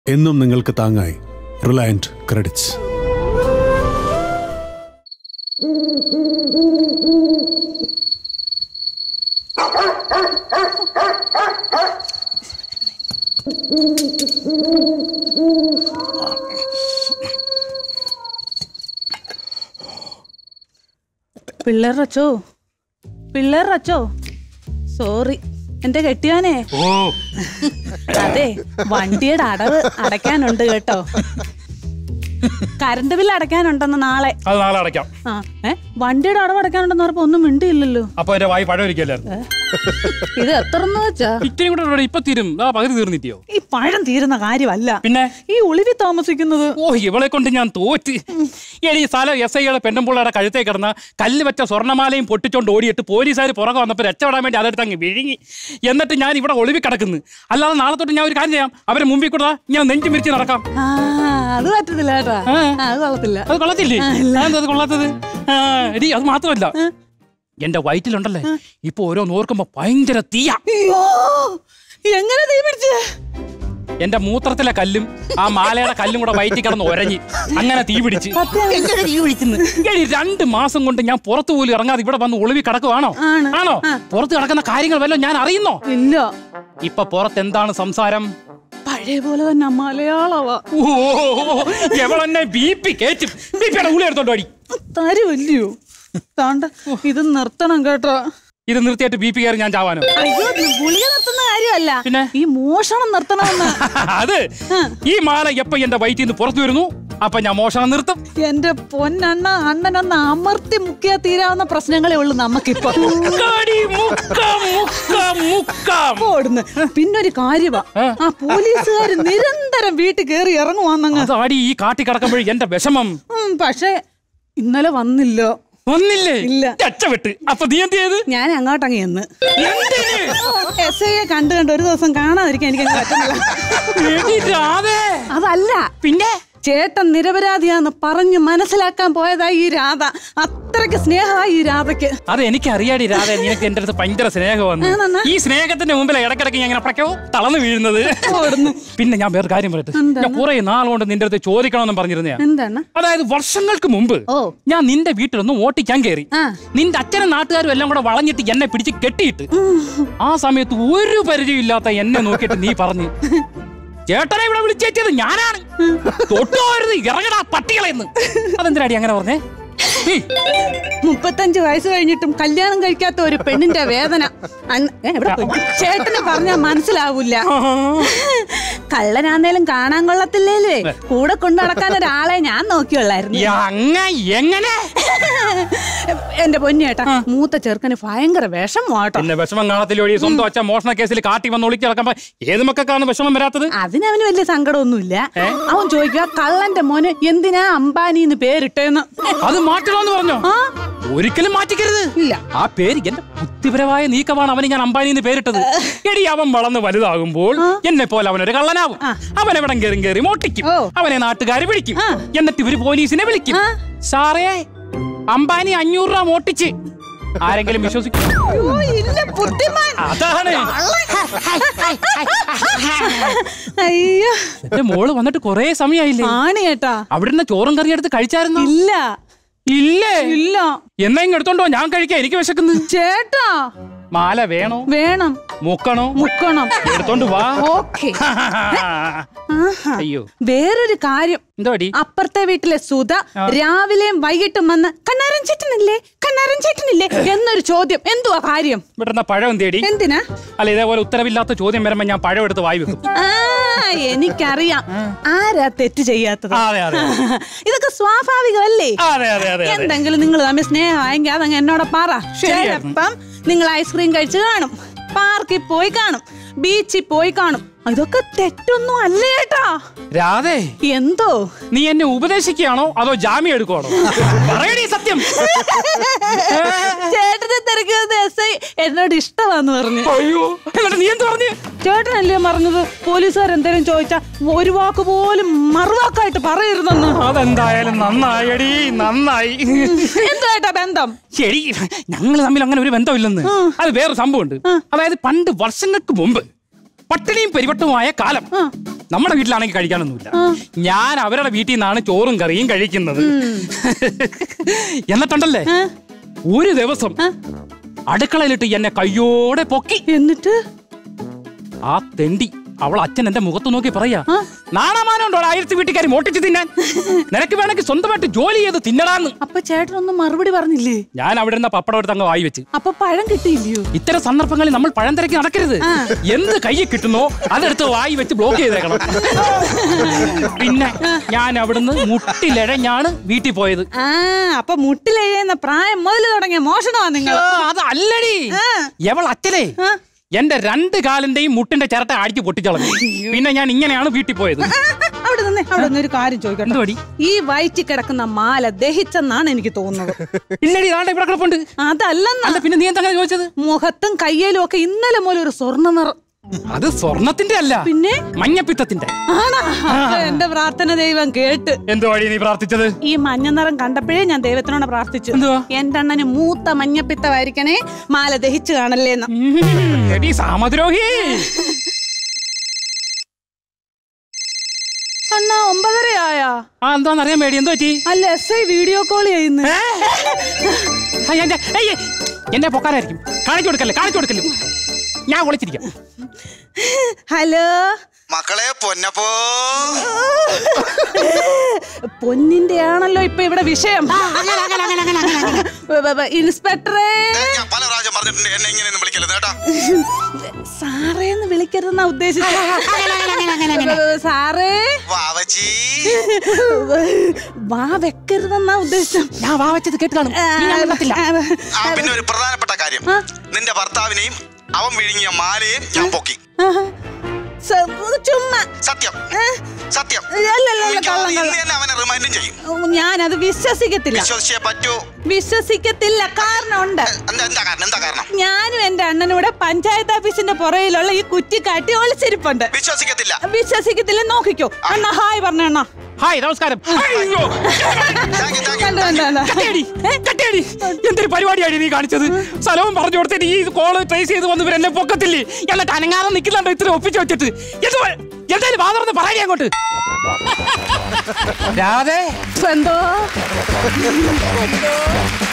എന്നും നിങ്ങൾക്ക് താങ്ങായി റിലയൻറ്റ് ക്രെഡിറ്റ്സ് പിള്ളേരച്ചോ പിള്ളേരച്ചോ സോറി എന്റെ കെട്ടിയാനേ ഓ അതെ വണ്ടിയുടെ അടവ് അടയ്ക്കാനുണ്ട് കേട്ടോ കറണ്ട് ബില്ല് അടയ്ക്കാനുണ്ടെന്ന് നാളെ അത് നാളെ അടയ്ക്കാം ആ ഏ വണ്ടിയുടെ അടവ് അടയ്ക്കാനുണ്ടെന്ന് പറഞ്ഞപ്പോ ഒന്നും മിണ്ടിയില്ലല്ലോ അപ്പൊ എന്റെ വായി പഴം ഒരിക്കലായിരുന്നു ഇത് എത്ര വെച്ചാ ഇത്തിരി കൂടെ ഇവിടെ ഇപ്പൊ തീരും ആ പകുതി തീർന്നിട്ടിയോ ഈ പഴം തീരുന്ന കാര്യമല്ല പിന്നെ ഈ ഒളിവി താമസിക്കുന്നത് ഓ ഇവളെ കൊണ്ട് ഞാൻ തോറ്റ് എടി സ്ഥലം എസ് ഐയുടെ പെണ്ണുമ്പിള്ളയുടെ കഴുത്തേ കിടന്ന കല്ല് വെച്ച സ്വർണ്ണമാലയും പൊട്ടിച്ചോണ്ട് ഓടിയിട്ട് പോലീസുകാർ പുറകെ വന്നപ്പോൾ രക്ഷപ്പെടാൻ വേണ്ടി അതെടുത്ത് അങ്ങ് വിഴുങ്ങി എന്നിട്ട് ഞാൻ ഇവിടെ ഒളിവി കിടക്കുന്നു അല്ലാതെ നാളെ തൊട്ട് ഞാൻ ഒരു കാര്യം ചെയ്യാം അവരെ മുമ്പിൽ കൂടെ ഞാൻ നെഞ്ചു മിരിച്ച് നടക്കാം ആ അത് പറ്റത്തില്ല കേട്ടാ ആ. ആ, അത് കൊള്ളത്തില്ല അത് കൊള്ളത്തില്ലേ അതെന്താ അത് കൊള്ളാത്തത് ആ, എടി അത് മാത്രമല്ല എന്റെ വയറ്റിലുണ്ടല്ലേ ഇപ്പൊ ഓരോന്ന് ഓർക്കുമ്പോ ഭയങ്കര തീയ അയ്യോ എങ്ങനെ തീ പിടിച്ചേ എന്റെ മൂത്രത്തിലെ കല്ലും ആ മാലയുടെ കല്ലും കൂടെ വയറ്റി കിടന്ന് ഒരഞ്ഞ് അങ്ങനെ തീ പിടിച്ച് എങ്ങനെ തീ പിടിച്ചെന്ന് എടി രണ്ട് മാസം കൊണ്ട് ഞാൻ പുറത്തു പോലും ഇറങ്ങാതെ ഇവിടെ വന്ന് ഒളിവി കിടക്കുവാണോ ആണ്. ആണോ പുറത്ത് കിടക്കുന്ന കാര്യങ്ങൾ വല്ലതും ഞാൻ അറിയുന്നോ ഇല്ല ഇപ്പൊ പുറത്ത് എന്താണ് സംസാരം പഴയ പോലെ തന്നെ മലയാളവാ ഓ എവളെന്നെ ബി പി കയറ്റും ബി പിയുടെ ഉള്ളി എടുത്തോണ്ട് അടി തരുമല്ലയോ താണ്ട ഇത് നിർത്തണം കേട്ടോ ഇത് നിർത്തിയിട്ട് ബി പി കയറി ഞാൻ ചാവാനോ അയ്യോ ഗുളിക നിർത്തുന്ന കാര്യമല്ല പിന്നെ? ഈ മോഷണം നിർത്തണമെന്ന് അത് ഈ മാല എപ്പോ എന്റെ വയറ്റിൽ നിന്ന് പുറത്തു വരുന്നു അപ്പൊ ഞാൻ മോഷണം നിർത്തും എന്റെ പൊന്നണ്ണ അണ്ണനൊന്ന് അമർത്തി മുക്കിയാ തീരാവുന്ന പ്രശ്നങ്ങളേ ഉള്ളൂ നമുക്കിപ്പൊ മുക്കാടി, മുക്കാം, മുക്കാം, മുക്കാം. ഓടുന്നു പിന്നൊരു കാര്യവാ ആ പോലീസുകാർ നിരന്തരം വീട്ടിൽ കയറി ഇറങ്ങുവാന്നങ്ങ് അതാടി ഈ കാട്ടി കിടക്കുമ്പോഴേ എന്റെ വിഷമം ഉം, പക്ഷേ ഇന്നലെ വന്നില്ല ഒന്നില്ലേ ഇല്ല. രക്ഷപ്പെട്ട് അപ്പൊ നീ എന്ത് ചെയ്ത് ഞാൻ അങ്ങോട്ടങ്ങ് ചെന്ന് എന്തിന്? എസ് ഐയെ കണ്ടു കണ്ട് ഒരു ദിവസം കാണാതിരിക്കാൻ എനിക്ക് അങ്ങ് പറ്റുന്നില്ല എടി രാധേ. അതല്ല പിന്നെ ചേട്ടൻ നിരപരാധിയാന്ന് പറഞ്ഞു മനസ്സിലാക്കാൻ പോയതാ ഈ രാധ അത്രയ്ക്ക് സ്നേഹമായി ഈ രാധയ്ക്ക് അത് എനിക്ക് അറിയാടി രാധേ നിനക്ക് എന്റെ അടുത്ത് ഭയങ്കര സ്നേഹമാണ് ആണെന്നാ? ഈ സ്നേഹത്തിന്റെ മുമ്പിൽ ഇടക്കിടക്ക് ഞാൻ ഇങ്ങനെ പടക്കോ തളർന്നു വീഴുന്നത് പിന്നെ ഞാൻ വേറെ കാര്യം പറയട്ടെ എന്താണ്? ഞാൻ കുറെ നാളുകൊണ്ട് നിന്റെ അടുത്ത് ചോദിക്കണമെന്നും പറഞ്ഞിരുന്നയാ എന്താണ് അതായത് വർഷങ്ങൾക്ക് മുമ്പ് ഓ. ഞാൻ നിന്റെ വീട്ടിലൊന്ന് ഓട്ടിക്കാൻ കയറി ആ. നിന്റെ അച്ഛനും നാട്ടുകാരും എല്ലാം കൂടെ വളഞ്ഞിട്ട് എന്നെ പിടിച്ച് കെട്ടിയിട്ട് ആ സമയത്ത് ഒരു പരിചയമില്ലാത്ത എന്നെ നോക്കിയിട്ട് നീ പറഞ്ഞു ചേട്ടനെ ഇവിടെ വിളിച്ചേച്ചത് ഞാനാണ് തൊട്ടുപോരുത് ഇറങ്ങടാ പട്ടികളെന്ന് അതെന്തിനാടി അങ്ങനെ പറഞ്ഞേ ഹീ. മുപ്പത്തഞ്ച് വയസ്സ് കഴിഞ്ഞിട്ടും കല്യാണം കഴിക്കാത്ത ഒരു പെണ്ണിന്റെ വേദന അന്ന്- ഏ, എവിടെ പോയി? ചേട്ടന് പറഞ്ഞാ മനസ്സിലാവൂല കള്ളനാന്നേലും കാണാൻ കൊള്ളത്തില്ലേലേ കൂടെ കൊണ്ടു നടക്കാൻ ഒരാളെ ഞാൻ നോക്കിയുള്ളായിരുന്നു ഈ അങ്ങ എങ്ങനെ എന്റെ പൊന്നേട്ടാ മൂത്ത ചെറുക്കന് ഭയങ്കര വിഷമോട്ടോ പിന്നെ വിഷമം കാണത്തില്ലോടി സ്വന്തം അച്ഛൻ മോഷണ കേസിൽ കാട്ടി വന്ന് ഒളിച്ച് കിടക്കുമ്പോ ഏത് മക്കൾക്കാണ് വിഷമം വരാത്തത് അതിനവന് വലിയ സങ്കടമൊന്നുമില്ല അവൻ ചോദിക്കുക കള്ളന്റെ മോന് എന്തിനാ അംബാനി എന്ന് പേരിട്ടേന്ന് അത് മാറ്റണമെന്ന് പറഞ്ഞോ ആ ഒരിക്കലും മാറ്റിക്കരുത് ഇല്ല. ആ പേര് എന്റെ ബുദ്ധിപരമായ നീക്കമാണ് അവന് ഞാൻ അംബാനി എന്ന് പേരിട്ടത് എടി അവൻ വളർന്ന് വലുതാകുമ്പോൾ എന്നെ പോലെ അവനൊരു കള്ളനാവും അവൻ എവിടെ കയറി കയറി മോട്ടിക്കും ഓ. അവനെ നാട്ടുകാർ വിളിക്കും എന്നിട്ട് ഇവര് പോലീസിനെ വിളിക്കും സാറേ അംബാനി അഞ്ഞൂറ് രൂപ മോട്ടിച്ച് ആരെങ്കിലും വിശ്വസിക്കും ഓ, ഇല്ല ബുദ്ധിമാൻ അതാണ് അയ്യോ എന്റെ മോള് വന്നിട്ട് കൊറേ സമയമായില്ലേ ആണ് ചേട്ടാ അവിടുന്ന് ചോറും കറി എടുത്ത് കഴിച്ചായിരുന്നോ ഇല്ല ഇല്ലേ ഇല്ല എന്നാ ഇങ്ങ് എടുത്തോണ്ടോ ഞാൻ കഴിക്കാം എനിക്ക് വിശക്കുന്നു ചേട്ടാ മാല വേണോ വേണം മുക്കണോ മുക്കണം എടുത്തോണ്ട് വാ ഓക്കെ ആഹാ. അയ്യോ വേറൊരു കാര്യം എന്തോടി അപ്പുറത്തെ വീട്ടിലെ സുധ രാവിലെയും വൈകിട്ടും വന്ന് കണ്ണാരൻ ചേട്ടനില്ലേ കണ്ണാരൻ ചേട്ടനില്ലേ എന്നൊരു ചോദ്യം എന്തുവാ കാര്യം ഇവിടുന്ന പഴം തേടി എന്തിനാ അല്ല ഇതേപോലെ ഉത്തരവില്ലാത്ത ചോദ്യം വരുമ്പോ ഞാൻ പഴം എടുത്ത് വായി വെക്കും ആ എനിക്കറിയാം ആരാ തെറ്റ് ചെയ്യാത്തത് ആ, അതെ, അതെ. ഇതൊക്കെ സ്വാഭാവികമല്ലേ അതെ അതെ അതെ അതെ എന്തെങ്കിലും നിങ്ങൾ തമ്മിൽ സ്നേഹമായെങ്കിൽ അതങ്ങ് എന്നോട് പറ ചിലപ്പം നിങ്ങൾ ഐസ്ക്രീം കഴിച്ച് കാണും പാർക്കിൽ പോയി കാണും ബീച്ചിൽ പോയി കാണും ഇതൊക്കെ തെറ്റൊന്നും അല്ല ചേട്ടാ രാധേ എന്തോ നീ എന്നെ ഉപദേശിക്കുകയാണോ അതോ ജാമ്യം എടുക്കുവാണോ പറയടി സത്യം ചേട്ടനെ തിരക്കുന്നത് എസ് ഐ എന്നോട് ഇഷ്ടമാന്ന് പറഞ്ഞു അയ്യോ എന്നിട്ട് നീ എന്ത് പറഞ്ഞു ചേട്ടനല്ലേ പറഞ്ഞത് പോലീസുകാർ എന്തെങ്കിലും ചോദിച്ചാ ഒരു വാക്ക് പോലും മറുവാക്കായിട്ട് പറയരുതെന്ന് അതെന്തായാലും നന്നായടി നന്നായി എന്തോ ചേട്ടാ ബന്ധം ശരി ഞങ്ങൾ തമ്മിൽ അങ്ങനെ ഒരു ബന്ധമില്ലെന്ന് അത് വേറെ സംഭവമുണ്ട് അതായത് പണ്ട് വർഷങ്ങൾക്ക് മുമ്പ് പട്ടിണിയും പരിവട്ടവുമായ കാലം നമ്മുടെ വീട്ടിലാണെങ്കിൽ കഴിക്കാനൊന്നുമില്ല ഞാൻ അവരുടെ വീട്ടിൽ നിന്നാണ് ചോറും കറിയും കഴിക്കുന്നത് എന്നിട്ടുണ്ടല്ലേ ഒരു ദിവസം അടുക്കളയിലിട്ട് എന്നെ കയ്യോടെ പൊക്കി എന്നിട്ട് ആ തെണ്ടി അവൾ അച്ഛൻ എന്റെ മുഖത്ത് നോക്കി പറയാ നാണമാനുണ്ടോ ആയിരത്തി വീട്ടുകാരി മോട്ടിച്ച് തിന്നാൻ നിനക്ക് വേണമെങ്കിൽ സ്വന്തമായിട്ട് ജോലി ചെയ്ത് തിന്നടാന്ന് അപ്പൊ ചേട്ടനൊന്നും മറുപടി പറഞ്ഞില്ലേ ഞാൻ അവിടെ ഇരുന്ന പപ്പടം എടുത്ത് അങ്ങ് വായി വെച്ച് അപ്പൊ പഴം കിട്ടിയില്ലയോ ഇത്തരം സന്ദർഭങ്ങളിൽ നമ്മൾ പഴം തിരക്കി നടക്കരുത് എന്ത് കയ്യിൽ കിട്ടുന്നോ അതെടുത്ത് വായി വെച്ച് ബ്ലോക്ക് ചെയ്തേക്കണം പിന്നെ ഞാൻ അവിടുന്ന് മുട്ടിലിഴഞ്ഞാണ് വീട്ടിൽ പോയത് ആ അപ്പൊ മുട്ടിലെഴുതുന്ന പ്രായം മുതൽ തുടങ്ങിയ മോഷണമാ നിങ്ങൾ ആ, അതല്ലടി എവൾ അച്ഛനെ എന്റെ രണ്ട് കാലിന്റെയും മുട്ടിന്റെ ചിരട്ട അടിച്ച് പൊട്ടിച്ചളഞ്ഞു പിന്നെ ഞാൻ ഇങ്ങനെയാണ് വീട്ടിൽ പോയത് അവിടെ നിന്ന് അവിടെ നിന്ന് ഒരു കാര്യം ചോദിക്കട്ടെ എന്തുവാടി ഈ വയറ്റി കിടക്കുന്ന മാല ദഹിച്ചെന്നാണ് എനിക്ക് തോന്നുന്നത് ഇല്ലടി നാളെ ഇവിടെ കിടപ്പുണ്ട് അതല്ലെന്ന അല്ല പിന്നെ നീ എന്താ ചോദിച്ചത് മുഖത്തും കയ്യിലും ഒക്കെ ഇന്നലെ മുതൽ ഒരു സ്വർണ്ണ നിറം അത് സ്വർണത്തിന്റെ അല്ല പിന്നെ മഞ്ഞപ്പിത്തത്തിന്റെ ആണാ അപ്പൊ എന്റെ പ്രാർത്ഥന ദൈവം കേട്ട് എന്തോ വഴി നീ പ്രാർത്ഥിച്ചത് ഈ മഞ്ഞ നിറം കണ്ടപ്പോഴേ ഞാൻ ദൈവത്തിനോട് പ്രാർത്ഥിച്ചു എന്തുവാ? എന്റെ അണ്ണന് മൂത്ത മഞ്ഞപ്പിത്തമായിരിക്കണേ മാല ദഹിച്ചു കാണല്ലേന്ന് ഉം, എടി സാമദ്രോഹി അണ്ണാ ഒമ്പതരയായാ ആ എന്താന്ന് അറിയാൻ വേണ്ടി എന്തോ പറ്റി അല്ല എസ് ഐ വീഡിയോ കോൾ ചെയ്യുന്നു ആ, എന്റെ ഏയ്, എന്നെ പൊക്കാനായിരിക്കും കാണിച്ചു കൊടുക്കല്ലേ കാണിച്ചു കൊടുക്കല്ലേ ഞാൻ ഒളിച്ചിരിക്കാം ഹലോ മക്കളെ പൊന്നപ്പോ പൊന്നിന്റെ ആണല്ലോ ഇപ്പൊ ഇവിടെ വിഷയം ഇൻസ്പെക്ടറെ ഏ, ഞാൻ പല പ്രാവശ്യം പറഞ്ഞിട്ടുണ്ട് എന്നെ ഇങ്ങനെയൊന്നും വിളിക്കരുത് കേട്ടാ സാറേന്ന് വിളിക്കരുതെന്നാ ഉദ്ദേശിച്ചത് സാറേ വാവച്ചി വാ വെക്കരുതെന്നാ ഉദ്ദേശം ഞാൻ വാ വെച്ചത് കേട്ട് കാണും നീ ഞാൻ മിണ്ടത്തില്ല. ആ പിന്നെ ഒരു പ്രധാനപ്പെട്ട കാര്യം നിന്റെ ഭർത്താവിനെയും അവൻ വിഴുങ്ങിയ മാലയും ഞാൻ പൊക്കി ചുമ്മാ സത്യം സത്യം അല്ലല്ല മിക്കവാറും കള്ളം ഇന്ന് കള്ളം തന്നെ അവനെ റിമൈൻഡും ചെയ്യും ഞാനത് വിശ്വസിക്കത്തില്ല വിശ്വസിച്ചേ പറ്റൂ വിശ്വസിക്കത്തില്ല കാരണമുണ്ട് എന്താ എന്താ കാരണം എന്താ കാരണം ഞാനും എന്റെ അണ്ണനൂടെ പഞ്ചായത്ത് ഓഫീസിന്റെ പുറയിലുള്ള ഈ കുറ്റിക്കാട്ടി ഒളിച്ചിരിപ്പുണ്ട് വിശ്വസിക്കത്തില്ല വിശ്വസിക്കത്തില്ല നോക്കിക്കോ അണ്ണ ഹായ് പറഞ്ഞ അണ്ണ ഹായ് നമസ്കാരം അയ്യോ താങ്ക് യു താങ്ക് യു കണ്ടു കണ്ടു കണ്ടു കട്ടേടി, കട്ടേടി. എന്തൊരു പരിപാടിയാണ് നീ കാണിച്ചത് സ്ഥലവും പറഞ്ഞു കൊടുത്തിട്ട് ഈ കോള് ട്രേസ് ചെയ്ത് വന്ന് ഇവരെന്നെ പൊക്കത്തില്ലേ എന്നിട്ട് അനങ്ങാതെ നിൽക്കുന്നുണ്ടോ ഇത്ര ഒപ്പിച്ച് വെച്ചിട്ട് എന്ത് വ- എന്തായാലും വാതർന്ന് പറയാ അങ്ങോട്ട് രാധേ എന്തോ